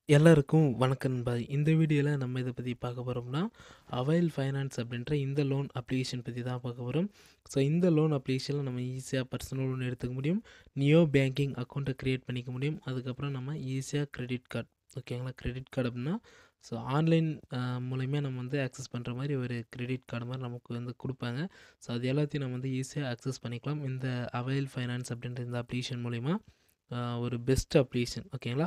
எல்லாருக்கும் வணக்கம் நண்பா. இந்த வீடியோல நம்ம எத பத்தி பார்க்க போறோம்னா, அவைல் ஃபைனான்ஸ் அப்படின்ற இந்த லோன் அப்ளிகேஷன் பத்தி தான் பார்க்க போறோம். ஸோ இந்த லோன் அப்ளிகேஷன்ல நம்ம ஈஸியா பர்சனல் லோன் எடுத்துக்க முடியும். நியோ பேங்கிங் அக்கவுண்ட்ட கிரியேட் பண்ணிக்க முடியும். அதுக்கப்புறம் நம்ம ஈஸியா கிரெடிட் கார்ட் ஓகேங்களா? கிரெடிட் கார்டு அப்படின்னா, ஸோ ஆன்லைன் அ மூலியமா நம்ம வந்து ஆக்சஸ் பண்ற மாரி ஒரு கிரெடிட் கார்டு மாரி நமக்கு வந்து குடுப்பாங்க. ஸோ அது எல்லாத்தையும் நம்ம வந்து ஈஸியா ஆக்சஸ் பண்ணிக்கலாம். இந்த அவைல் ஃபைனான்ஸ் அப்படின்ற இந்த அப்ளிகேஷன் மூலியமா அ ஒரு பெஸ்ட் அப்ளிகேஷன் ஓகேங்களா?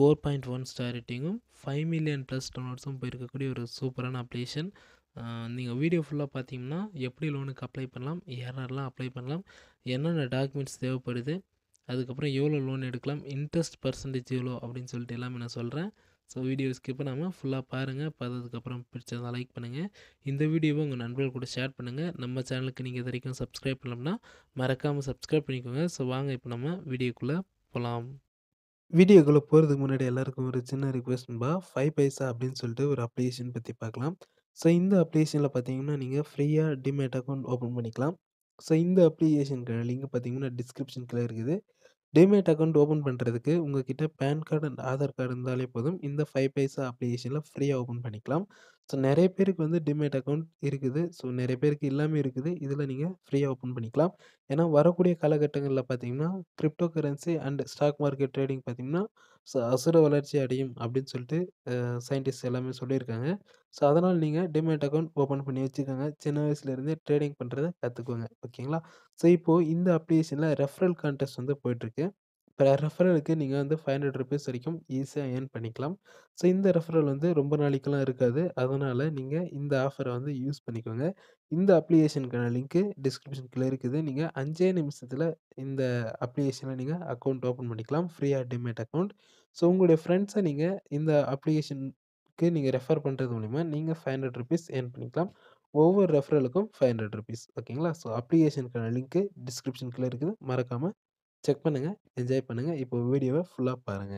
4.1 ஸ்டார் ரேட்டிங்கும் 5 மில்லியன் ப்ளஸ் டவுன்லோட்ஸும் போயிருக்கக்கூடிய ஒரு சூப்பரான அப்ளிகேஷன். அ நீங்க வீடியோ ஃபுல்லா பார்த்தீங்கன்னா, எப்படி லோனுக்கு அப்ளை பண்ணலாம்? யாரெல்லாம் அப்ளை பண்ணலாம்? என்னென்ன டாக்குமெண்ட்ஸ் தேவைப்படுது? அதுக்கப்புறம் எவ்வளோ லோன் எடுக்கலாம்? இன்ட்ரெஸ்ட் பெர்சன்டேஜ் எவ்வளோ? அப்படின்னு சொல்லிட்டு எல்லாமே நான் சொல்றேன். ஸோ வீடியோ ஸ்கிப் பண்ணாம ஃபுல்லா பாருங்க. பார்த்ததுக்கப்புறம் பிடிச்சிருந்தா லைக் பண்ணுங்க. இந்த வீடியோவ உங்க நண்பர்கள் கூட ஷேர் பண்ணுங்க. நம்ம சேனலுக்கு நீங்க இதுவரைக்கும் சப்ஸ்கிரைப் பண்ணலனா, மறக்காம சப்ஸ்கிரைப் பண்ணிக்கோங்க. ஸோ வாங்க இப்ப நம்ம வீடியோக்குள்ள போலாம். வீடியோக்குள்ள போறதுக்கு முன்னாடி எல்லாருக்கும் ஒரு சின்ன ரிக்வெஸ்ட் நண்பா. 5 பைசா அப்படின்னு சொல்லிட்டு ஒரு அப்ளிகேஷன் பத்தி பார்க்கலாம். ஸோ இந்த அப்ளிகேஷன்ல பார்த்தீங்கன்னா, நீங்க ஃப்ரீயா டிமேட் அக்கவுண்ட் ஓப்பன் பண்ணிக்கலாம். ஸோ இந்த அப்ளிகேஷனுக்கான லிங்க் பார்த்தீங்கன்னா, டிஸ்கிரிப்ஷன்குள்ள இருக்குது. டிமேட் அக்கவுண்ட் ஓப்பன் பண்றதுக்கு உங்ககிட்ட PAN card and Aadhaar card இருந்தாலே போதும். இந்த 5 பைசா அப்ளிகேஷன்ல ஃப்ரீயா ஓப்பன் பண்ணிக்கலாம். ஸோ நெறைய பேருக்கு வந்து டிமேட் அக்கவுண்ட் இருக்குது. ஸோ நெறைய பேருக்கு இல்லாம இருக்குது. இதுல நீங்க ஃப்ரீயா ஓப்பன் பண்ணிக்கலாம். ஏன்னா வரக்கூடிய காலகட்டங்கள்ல பார்த்தீங்கன்னா, crypto currency and stock market trading பார்த்தீங்கன்னா, ஸோ அசுர வளர்ச்சி அடையும் அப்படின்னு சொல்லிட்டு அ சயின்டிஸ்ட் எல்லாமே சொல்லியிருக்காங்க. ஸோ அதனால நீங்க டிமேட் அக்கவுண்ட் ஓப்பன் பண்ணி வச்சுக்கோங்க. சின்ன வயசுல இருந்தே ட்ரேடிங் பண்றத கத்துக்கோங்க. ஓகேங்களா? ஸோ இப்போ இந்த அப்ளிகேஷன்ல ரெஃபரல் கான்டெஸ்ட் வந்து போயிட்டுருக்கு. இப்ப ரெஃபரலுக்கு நீங்க வந்து ₹500 வரைக்கும் ஈஸியா ஏர்ன் பண்ணிக்கலாம். ஸோ இந்த ரெஃபரல் வந்து ரொம்ப நாளைக்கெல்லாம் இருக்காது. அதனால நீங்க இந்த ஆஃபர வந்து யூஸ் பண்ணிக்கோங்க. இந்த அப்ளிகேஷனுக்கான லிங்க் டிஸ்கிரிப்ஷன்குள்ள இருக்குது. நீங்க 5 நிமிஷத்துல இந்த அப்ளிகேஷன்ல நீங்க அக்கவுண்ட் ஓப்பன் பண்ணிக்கலாம். ஃப்ரீயா டிமேட் அக்கவுண்ட். ஸோ உங்களுடைய ஃபிரெண்ட்ஸ நீங்க இந்த அப்ளிகேஷனுக்கு நீங்க ரெஃபர் பண்றது மூலியமா நீங்க ₹500 ஏர்ன் பண்ணிக்கலாம். ஒவ்வொரு ரெஃபரலுக்கும் ₹500 ஓகேங்களா? ஸோ அப்ளிகேஷனுக்கான லிங்க் டிஸ்கிரிப்ஷன்குள்ள இருக்குது. மறக்காம செக் பண்ணுங்க. என்ஜாய் பண்ணுங்க. இப்போ வீடியோவ ஃபுல்லா பாருங்க.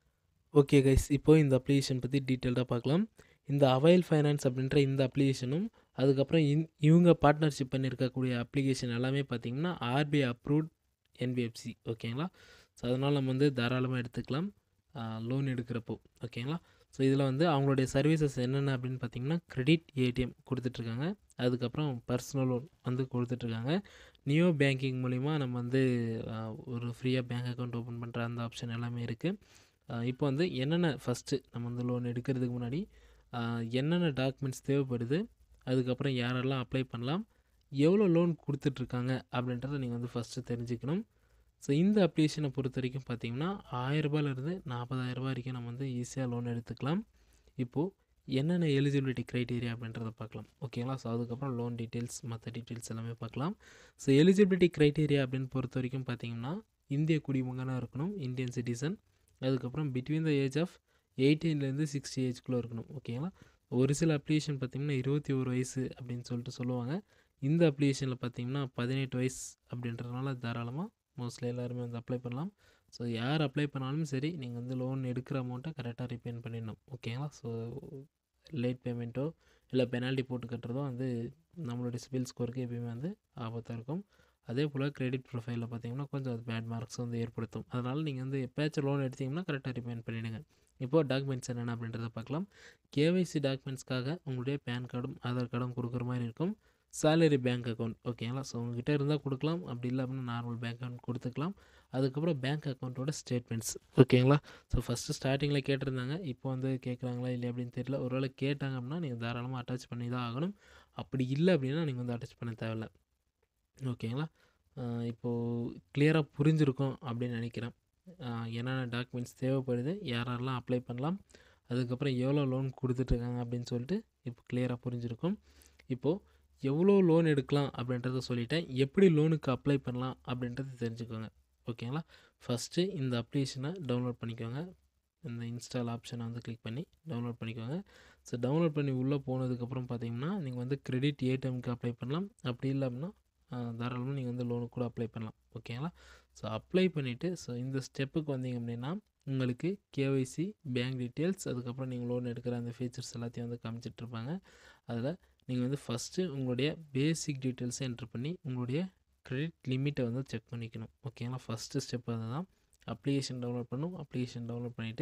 Okay guys. இப்போ இந்த அப்ளிகேஷன் பத்தி டீட்டெயில்டா பார்க்கலாம். இந்த அவைல் ஃபைனான்ஸ் அப்படின்ற இந்த அப்ளிகேஷனும், அதுக்கப்புறம் இன் இவங்க பார்ட்னர்ஷிப் பண்ணியிருக்கக்கூடிய அப்ளிகேஷன் எல்லாமே பார்த்தீங்கன்னா, ஆர்பிஐ அப்ரூவ்ட் என்பிஎஃப்சி ஓகேங்களா? ஸோ அதனால நம்ம வந்து தாராளமா எடுத்துக்கலாம். அ லோன் எடுக்கிறப்போ ஓகேங்களா? ஸோ இதில வந்து அவங்களுடைய சர்வீசஸ் என்னென்ன அப்படின்னு பார்த்தீங்கன்னா, கிரெடிட் ஏடிஎம் குடுத்துட்டுருக்காங்க. அதுக்கப்புறம் பர்சனல் லோன் வந்து குடுத்துட்டுருக்காங்க. நியோ பேங்கிங் மூலியமா நம்ம வந்து அ ஒரு ஃப்ரீயா பேங்க் அக்கவுண்ட் ஓப்பன் பண்ற அந்த ஆப்ஷன் எல்லாமே இருக்கு. அ இப்போ வந்து என்னென்ன ஃபர்ஸ்ட்டு நம்ம வந்து லோன் எடுக்கிறதுக்கு முன்னாடி, அ என்னென்ன டாக்குமெண்ட்ஸ் தேவைப்படுது? அதுக்கப்புறம் யாரெல்லாம் அப்ளை பண்ணலாம்? எவ்வளோ லோன் குடுத்துட்டுருக்காங்க? அப்படின்றத நீங்க வந்து ஃபர்ஸ்ட்டு தெரிஞ்சுக்கணும். ஸோ இந்த அப்ளிகேஷன பொறுத்தவரைக்கும் பார்த்தீங்கன்னா, ரூ. 1000லேருந்து ரூ. 40,000 வரைக்கும் நம்ம வந்து ஈஸியா லோன் எடுத்துக்கலாம். இப்போ என்னென்ன எலிஜிபிலிட்டி கிரைட்டீரியா அப்படின்றத பார்க்கலாம். ஓகேங்களா? ஸோ அதுக்கப்புறம் லோன் டீட்டெயில்ஸ் மத்த டீட்டெயில்ஸ் எல்லாமே பார்க்கலாம். ஸோ எலிஜிபிலிட்டி கிரைட்டீரியா அப்படின்னு பொறுத்தவரைக்கும் பார்த்தீங்கன்னா, இந்திய குடிமகனா இருக்கணும். Indian citizen. அதுக்கப்புறம் பிட்வீன் த ஏஜ் ஆஃப் 18லேருந்து 60 ஏஜ்குள்ள இருக்கணும். ஓகேங்களா? ஒரு சில அப்ளிகேஷன் பார்த்தீங்கன்னா, 21 வயசு அப்படின்னு சொல்லிட்டு சொல்லுவாங்க. இந்த அப்ளிகேஷன்ல பார்த்தீங்கன்னா, 18 வயசு அப்படின்றதுனால தாராளமா மோஸ்ட்லி எல்லாருமே வந்து அப்ளை பண்ணலாம். ஸோ யார் அப்ளை பண்ணாலும் சரி, நீங்க வந்து லோன் எடுக்கிற அமௌண்ட்ட கரெக்ட்டா ரீபேமெண்ட் பண்ணிடணும். ஓகேங்களா? ஸோ லேட் பேமெண்ட்டோ, இல்ல பெனால்டி போட்டு கட்டுறதோ வந்து நம்மளுடைய சிபில் ஸ்கோருக்கு எப்பயுமே வந்து ஆபத்தா இருக்கும். அதேபோல கிரெடிட் ப்ரொஃபைல்ல பார்த்தீங்கன்னா, கொஞ்சம் அது பேட் மார்க்ஸ் வந்து ஏற்படுத்தும். அதனால நீங்க வந்து எப்பயாச்சும் லோன் எடுத்தீங்கன்னா, கரெக்ட்டா ரீபேமெண்ட் பண்ணிடுங்க. இப்போ டாக்குமெண்ட்ஸ் என்னென்ன அப்படின்றத பார்க்கலாம். கேஒய்சி டாக்குமெண்ட்ஸ்க்காக உங்களுடைய பான் கார்டும், ஆதார் கார்டும் குடுக்குற மாரி இருக்கும். சேலரி பேங்க் அக்கவுண்ட் ஓகேங்களா? ஸோ உங்ககிட்ட இருந்தா குடுக்கலாம். அப்படி இல்ல அப்படின்னா நார்மல் பேங்க் அக்கவுண்ட் குடுத்துக்கலாம். அதுக்கப்புறம் பேங்க் அக்கவுண்டோட ஸ்டேட்மெண்ட்ஸ் ஓகேங்களா? ஸோ ஃபர்ஸ்ட்டு ஸ்டார்ட்டிங்ல கேட்டிருந்தாங்க. இப்போ வந்து கேட்குறாங்களா இல்லையா அப்படின்னு தெரியல. ஒரு வேளை கேட்டாங்க அப்படின்னா, நீங்க தாராளமா அட்டாச் பண்ணி தான் ஆகணும். அப்படி இல்ல அப்படின்னா, நீங்க வந்து அட்டாச் பண்ண தேவையில்ல. ஓகேங்களா? அ இப்போ கிளியரா புரிஞ்சிருக்கும் அப்படின்னு நெனைக்கிறேன். அ என்னென்ன டாக்குமெண்ட்ஸ் தேவைப்படுது? யாரெல்லாம் அப்ளை பண்ணலாம்? அதுக்கப்புறம் எவ்வளோ லோன் குடுத்துட்டுருக்காங்க அப்படின்னு சொல்லிட்டு இப்போ கிளியரா புரிஞ்சிருக்கும். இப்போ எவ்வளோ லோன் எடுக்கலாம் அப்படின்றத சொல்லிட்டேன். எப்படி லோனுக்கு அப்ளை பண்ணலாம் அப்படின்றத தெரிஞ்சுக்கோங்க. ஓகேங்களா? ஃபர்ஸ்ட்டு இந்த அப்ளிகேஷன டவுன்லோட் பண்ணிக்கோங்க. இந்த இன்ஸ்டால் ஆப்ஷன வந்து கிளிக் பண்ணி டவுன்லோட் பண்ணிக்கோங்க. ஸோ டவுன்லோட் பண்ணி உள்ள போனதுக்கப்புறம் பார்த்தீங்கன்னா, நீங்க வந்து கிரெடிட் ஏடிஎம்க்கு அப்ளை பண்ணலாம். அப்படி இல்ல அப்படின்னா, அ தாராளமா நீங்க வந்து லோனுக்கு கூட அப்ளை பண்ணலாம். ஓகேங்களா? ஸோ அப்ளை பண்ணிட்டு, ஸோ இந்த ஸ்டெப்புக்கு வந்தீங்க அப்படின்னா, உங்களுக்கு கேஒய்சி, பேங்க் டீட்டெயில்ஸ், அதுக்கப்புறம் நீங்க லோன் எடுக்கிற அந்த ஃபீச்சர்ஸ் எல்லாத்தையும் வந்து காமிச்சிட்டுருப்பாங்க. அதில நீங்க வந்து ஃபர்ஸ்ட்டு உங்களுடைய பேசிக் டீட்டெயில்ஸ என்டர் பண்ணி, உங்களுடைய கிரெடிட் லிமிட்ட வந்து செக் பண்ணிக்கணும். ஓகேங்களா? ஃபர்ஸ்ட்டு ஸ்டெப் அதுதான். அப்ளிகேஷன் டவுன்லோட் பண்ணணும். அப்ளிகேஷன் டவுன்லோட் பண்ணிட்டு,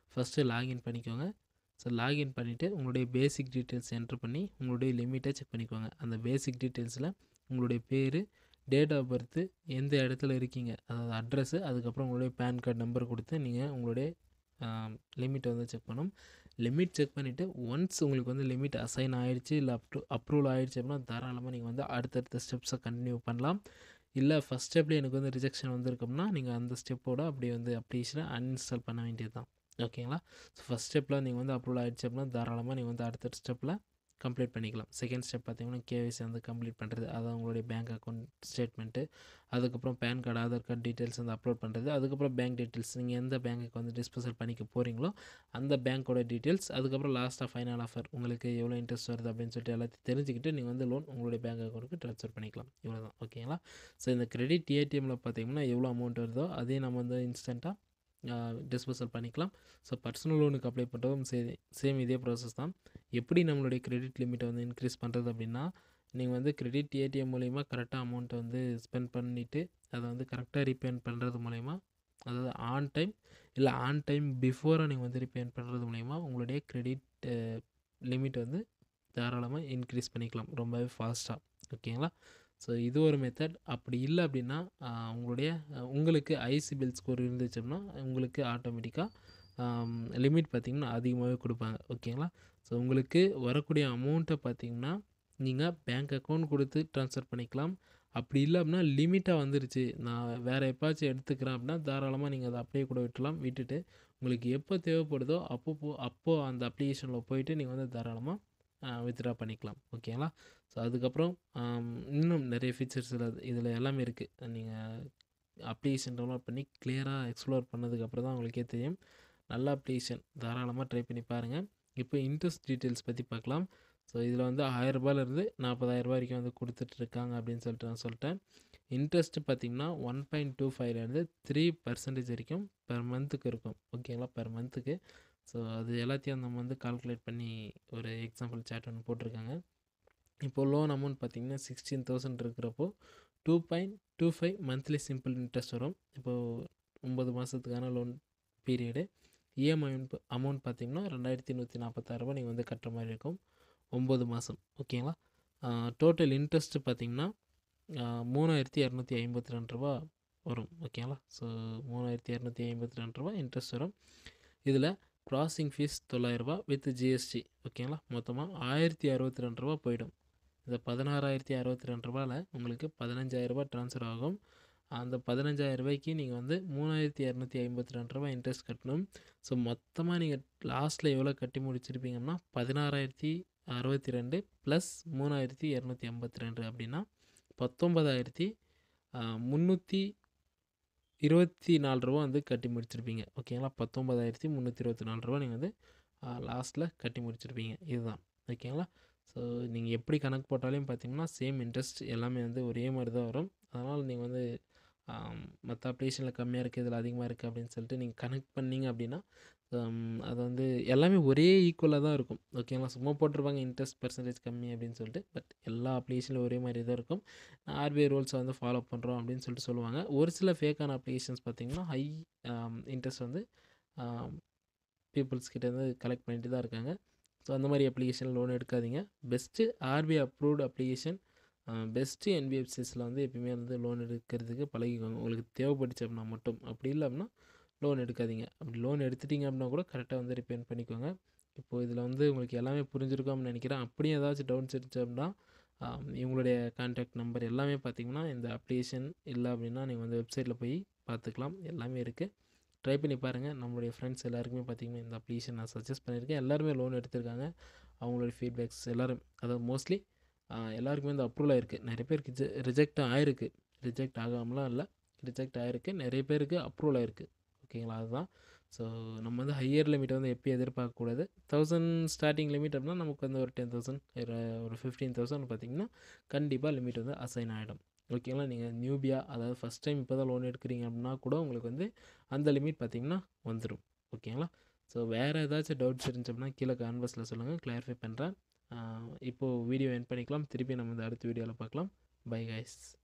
ஃபஸ்ட்டு லாகின் பண்ணிக்கோங்க ஸோ லாகின் பண்ணிவிட்டு உங்களுடைய பேசிக் டீட்டெயில்ஸ் என்ட்ரு பண்ணி உங்களுடைய லிமிட்டை செக் பண்ணிக்கோங்க அந்த பேசிக் டீட்டெயில்ஸில் உங்களுடைய பேர் டேட் ஆஃப் பர்த்து எந்த இடத்துல இருக்கீங்க அதாவது அட்ரஸ்ஸு அதுக்கப்புறம் உங்களுடைய பேன் கார்டு நம்பர் கொடுத்து நீங்கள் உங்களுடைய லிமிட்டை வந்து செக் பண்ணணும் லிமிட் செக் பண்ணிவிட்டு ஒன்ஸ் உங்களுக்கு வந்து லிமிட் அசைன் ஆகிடுச்சு இல்லை அப்ரூ அப்ரூவல் ஆகிடுச்சு அப்படின்னா தாராளமாக நீங்கள் வந்து அடுத்தடுத்த ஸ்டெப்ஸை கண்டினியூ பண்ணலாம் இல்லை ஃபஸ்ட் ஸ்டெப்லேயே எனக்கு வந்து ரிஜெக்ஷன் வந்திருக்கும்னா நீங்கள் அந்த ஸ்டெப்போட அப்படியே வந்து அப்ளிகேஷனை அன்இன்ஸ்டால் பண்ண வேண்டியது தான் ஓகேங்களா ஸோ ஃபஸ்ட் ஸ்டெப்பில் நீங்கள் வந்து அப்ரூவல் ஆகிடுச்சு அப்படின்னா தாராளமாக நீங்கள் வந்து அடுத்த ஸ்டெப்பில் கம்ப்ளீட் பண்ணிக்கலாம் செகண்ட் ஸ்டெப் பார்த்தீங்கன்னா கேவிசி வந்து கம்ப்ளீட் பண்ணுறது அதான் உங்களுடைய பேங்க் அக்கௌண்ட் ஸ்டேட்மெண்ட்டு அதுக்கப்புறம் PAN card Aadhaar card details வந்து அப்லோட் பண்ணுறது அதுக்கப்புறம் பேங்க் டீட்டெயில்ஸ் நீங்கள் எந்த பேங்க்குக்கு வந்து டிஸ்போசல் பண்ணிக்க போகிறீங்களோ அந்த பேங்க்கோட டீட்டெயில்ஸ் அதுக்கப்புறம் லாஸ்ட்டாக ஃபைனல் ஆஃபர் உங்களுக்கு எவ்வளோ இன்ட்ரெஸ்ட் வருது அப்படின்னு சொல்லிட்டு எல்லாத்தையும் தெரிஞ்சுக்கிட்டு நீங்கள் வந்து லோன் உங்களுடைய பேங்க் அக்கௌண்ட்டுக்கு ட்ரான்ஸ்ஃபர் பண்ணிக்கலாம் இவ்வளோ தான் ஓகேங்களா ஸோ இந்த கிரெடிட் ஏடிஎம்மில் பார்த்தீங்கன்னா எவ்வளோ அமௌண்ட் வருதோ அதே நம்ம வந்து இன்ஸ்டண்ட்டாக டிஸ்போசல் பண்ணிக்கலாம் ஸோ பர்சனல் லோனுக்கு அப்ளை பண்ணுறதும் சே சேம் இதே ப்ராசஸ் தான் எப்படி நம்மளுடைய கிரெடிட் லிமிட்டை வந்து இன்க்ரீஸ் பண்ணுறது அப்படின்னா நீங்கள் வந்து கிரெடிட் ஏடிஎம் மூலிமா கரெக்டாக அமௌண்ட்டை வந்து ஸ்பெண்ட் பண்ணிவிட்டு அதை வந்து கரெக்டாக ரீபேமெண்ட் பண்ணுறது மூலிமா அதாவது ஆன் டைம் இல்லை ஆன் டைம் பிஃபோராக நீங்கள் வந்து ரீபேமெண்ட் பண்ணுறது மூலிமா உங்களுடைய கிரெடிட் லிமிட் வந்து தாராளமாக இன்க்ரீஸ் பண்ணிக்கலாம் ரொம்பவே ஃபாஸ்ட்டாக ஓகேங்களா ஸோ இது ஒரு மெத்தட் அப்படி இல்லை அப்படின்னா உங்களுடைய உங்களுக்கு ஐசி பில் ஸ்கோர் இருந்துச்சு அப்படின்னா உங்களுக்கு ஆட்டோமேட்டிக்காக லிமிட் பார்த்திங்கன்னா அதிகமாகவே கொடுப்பாங்க ஓகேங்களா ஸோ உங்களுக்கு வரக்கூடிய அமௌண்ட்டை பார்த்திங்கன்னா நீங்கள் பேங்க் அக்கௌண்ட் கொடுத்து ட்ரான்ஸ்ஃபர் பண்ணிக்கலாம் அப்படி இல்லை அப்படின்னா லிமிட்டாக வந்துருச்சு நான் வேறு எப்பாச்சும் எடுத்துக்கிறேன் அப்படின்னா தாராளமாக நீங்கள் அதை அப்படியே கூட விட்டுலாம் விட்டுட்டு உங்களுக்கு எப்போ தேவைப்படுதோ அப்போ போ அப்போது அந்த அப்ளிகேஷனில் போயிட்டு நீங்கள் வந்து தாராளமாக வித்ட்ரா பண்ணிக்கலாம் ஓகேங்களா ஸோ அதுக்கப்புறம் இன்னும் நிறைய ஃபீச்சர்ஸ் இதில் இதில் எல்லாமே இருக்குது நீங்கள் அப்ளிகேஷன் டவுன்லோட் பண்ணி கிளியராக எக்ஸ்ப்ளோர் பண்ணதுக்கப்புறம் தான் உங்களுக்கே தெரியும் நல்ல அப்ளிகேஷன் தாராளமாக ட்ரை பண்ணி பாருங்கள் இப்போ இன்ட்ரெஸ்ட் டீட்டெயில்ஸ் பற்றி பார்க்கலாம் ஸோ இதில் வந்து ஆயிரரூபாலேருந்து நாற்பதாயிரரூபா வரைக்கும் வந்து கொடுத்துட்ருக்காங்க அப்படின்னு சொல்லிட்டு நான் சொல்லிட்டேன் இன்ட்ரெஸ்ட்டு பார்த்திங்கன்னா ஒன் பாயிண்ட் டூ ஃபைவ்லேருந்து த்ரீ பர்சன்டேஜ் வரைக்கும் பெர் மந்த்துக்கு இருக்கும் ஓகேங்களா பெர் மந்த்துக்கு ஸோ அது எல்லாத்தையும் நம்ம வந்து கால்குலேட் பண்ணி ஒரு எக்ஸாம்பிள் சாட் ஒன்று போட்டிருக்காங்க இப்போது லோன் அமௌண்ட் பார்த்திங்கன்னா சிக்ஸ்டீன் தௌசண்ட் இருக்கிறப்போ two point two five monthly simple interest வரும் இப்போது ஒம்பது மாதத்துக்கான லோன் பீரியடு இஎம்ஐ அமௌண்ட் பார்த்திங்கன்னா ரெண்டாயிரத்தி நூற்றி நாற்பத்தாறுரூபா நீங்கள் வந்து கட்டுற மாதிரி இருக்கும் ஒம்பது மாதம் ஓகேங்களா டோட்டல் இன்ட்ரெஸ்ட்டு பார்த்திங்கன்னா மூணாயிரத்தி இரநூத்தி ஐம்பத்தி ரெண்டு ரூபா வரும் ஓகேங்களா ஸோ மூணாயிரத்தி இரநூத்தி ஐம்பத்தி ரெண்டு ரூபா இன்ட்ரெஸ்ட் வரும் இதில் ப்ராசஸிங் ஃபீஸ் தொள்ளாயிரரூபா வித் ஜிஎஸ்டி ஓகேங்களா மொத்தமாக ஆயிரத்தி அறுபத்தி ரெண்டு ரூபா போயிடும் இந்த பதினாறாயிரத்தி அறுபத்தி ரெண்டு ரூபாவில் உங்களுக்கு பதினஞ்சாயிரரூபா ட்ரான்ஸ்ஃபர் ஆகும் அந்த பதினஞ்சாயிரம் ரூபாய்க்கு நீங்கள் வந்து மூணாயிரத்தி இரநூத்தி ஐம்பத்தி ரெண்டு ரூபா இன்ட்ரெஸ்ட் கட்டணும் ஸோ மொத்தமாக நீங்கள் லாஸ்ட்டில் எவ்வளோ கட்டி முடிச்சிருப்பீங்கன்னா பதினாறாயிரத்தி அறுபத்தி ரெண்டு ப்ளஸ் மூணாயிரத்தி இரநூத்தி ஐம்பத்தி ரெண்டு அப்படின்னா பத்தொம்பதாயிரத்தி முந்நூற்றி இருபத்தி நாலு ரூபா வந்து கட்டி முடிச்சிருப்பீங்க ஓகேங்களா பத்தொம்பதாயிரத்தி முந்நூற்றி இருபத்தி நாலு ரூபா நீங்கள் வந்து லாஸ்ட்டில் கட்டி முடிச்சிருப்பீங்க இதுதான் ஓகேங்களா ஸோ நீங்கள் எப்படி கணக்கு போட்டாலையும் பார்த்தீங்கன்னா சேம் இன்ட்ரெஸ்ட் எல்லாமே வந்து ஒரே மாதிரி தான் வரும் அதனால் நீங்கள் வந்து மற்ற அப்ளிகேஷனில் கம்மியாக இருக்குது இதில் அதிகமாக இருக்குது அப்படின்னு சொல்லிட்டு நீங்கள் கனெக்ட் பண்ணீங்க அப்படின்னா அது வந்து எல்லாமே ஒரே ஈக்குவலாக தான் இருக்கும் ஓகேங்களா சும்மா போட்டிருப்பாங்க இன்ட்ரெஸ்ட் பர்சன்டேஜ் கம்மி அப்படின்னு சொல்லிட்டு பட் எல்லா அப்ளிகேஷன்லையும் ஒரே மாதிரி தான் இருக்கும் ஆர்பிஐ ரூல்ஸை வந்து ஃபாலோ பண்ணுறோம் அப்படின்னு சொல்லிட்டு சொல்லுவாங்க ஒரு சில ஃபேக்கான அப்ளிகேஷன்ஸ் பார்த்திங்கன்னா ஹை இன்ட்ரெஸ்ட் வந்து பீப்புள்ஸ் கிட்டேருந்து கலெக்ட் பண்ணிட்டு தான் இருக்காங்க ஸோ அந்த மாதிரி அப்ளிகேஷன் லோன் எடுக்காதீங்க best RBI approved application best என்பிஎஃப்சிஸில் வந்து எப்பயுமே வந்து லோன் எடுக்கிறதுக்கு பழகிக்கோங்க உங்களுக்கு தேவைப்பட்டுச்சு அப்படின்னா மட்டும் அப்படி இல்லை அப்படின்னா லோன் எடுக்காதீங்க அப்படி லோன் எடுத்துட்டிங்க அப்படின்னா கூட கரெக்டாக வந்து ரிப்பேர் பண்ணிக்கோங்க இப்போது இதில் வந்து உங்களுக்கு எல்லாமே புரிஞ்சிருக்கோம்னு நினைக்கிறேன் அப்படியும் ஏதாச்சும் டவுட்ஸ் இருந்துச்சு அப்படின்னா இவங்களுடைய கான்டாக்ட் நம்பர் எல்லாமே பார்த்தீங்கன்னா இந்த அப்ளிகேஷன் இல்லை அப்படின்னா நீங்கள் வந்து வெப்சைட்டில் போய் பார்த்துக்கலாம் எல்லாமே இருக்குது ட்ரை பண்ணி பாருங்கள் நம்மளுடைய ஃப்ரெண்ட்ஸ் எல்லாருக்குமே பார்த்திங்கன்னா இந்த அப்ளிகேஷன் நான் சஜஸ்ட் பண்ணியிருக்கேன் எல்லாருமே லோன் எடுத்திருக்காங்க அவங்களுடைய ஃபீட்பேக்ஸ் எல்லோரும் அதாவது மோஸ்ட்லி எல்லாருக்குமே இந்த அப்ரூவல் ஆயிருக்கு நிறைய பேருக்கு ரிஜெக்ட் ஆகிருக்கு ரிஜெக்ட் ஆகாமலாம் இல்லை ரிஜெக்ட் ஆகிருக்கு நிறைய பேருக்கு அப்ரூவல் ஆயிருக்கு ஓகேங்களா அதுதான் ஸோ நம்ம வந்து ஹையர் லிமிட்டை வந்து எப்பயும் எதிர்பார்க்கக்கூடாது தௌசண்ட் ஸ்டார்டிங் லிமிட் அப்படின்னா நமக்கு வந்து ஒரு டென் தௌசண்ட் ஒரு ஃபிஃப்டீன் தௌசண்ட் பார்த்திங்கன்னா கண்டிப்பாக லிமிட் வந்து அசைன் ஆகிடும் ஓகேங்களா நீங்கள் நியூபியா அதாவது ஃபஸ்ட் டைம் இப்போ தான் லோன் எடுக்கிறீங்க அப்படின்னா கூட உங்களுக்கு வந்து அந்த லிமிட் பார்த்திங்கன்னா வந்துடும் ஓகேங்களா ஸோ வேறு ஏதாச்சும் டவுட்ஸ் இருந்துச்சு அப்படின்னா கீழே கான்வர்ஸில் சொல்லுங்கள் கிளாரிஃபை பண்ணுறேன் இப்போது வீடியோ என் பண்ணிக்கலாம் திருப்பி நம்ம இந்த அடுத்த வீடியோவில் பார்க்கலாம் பை கைஸ்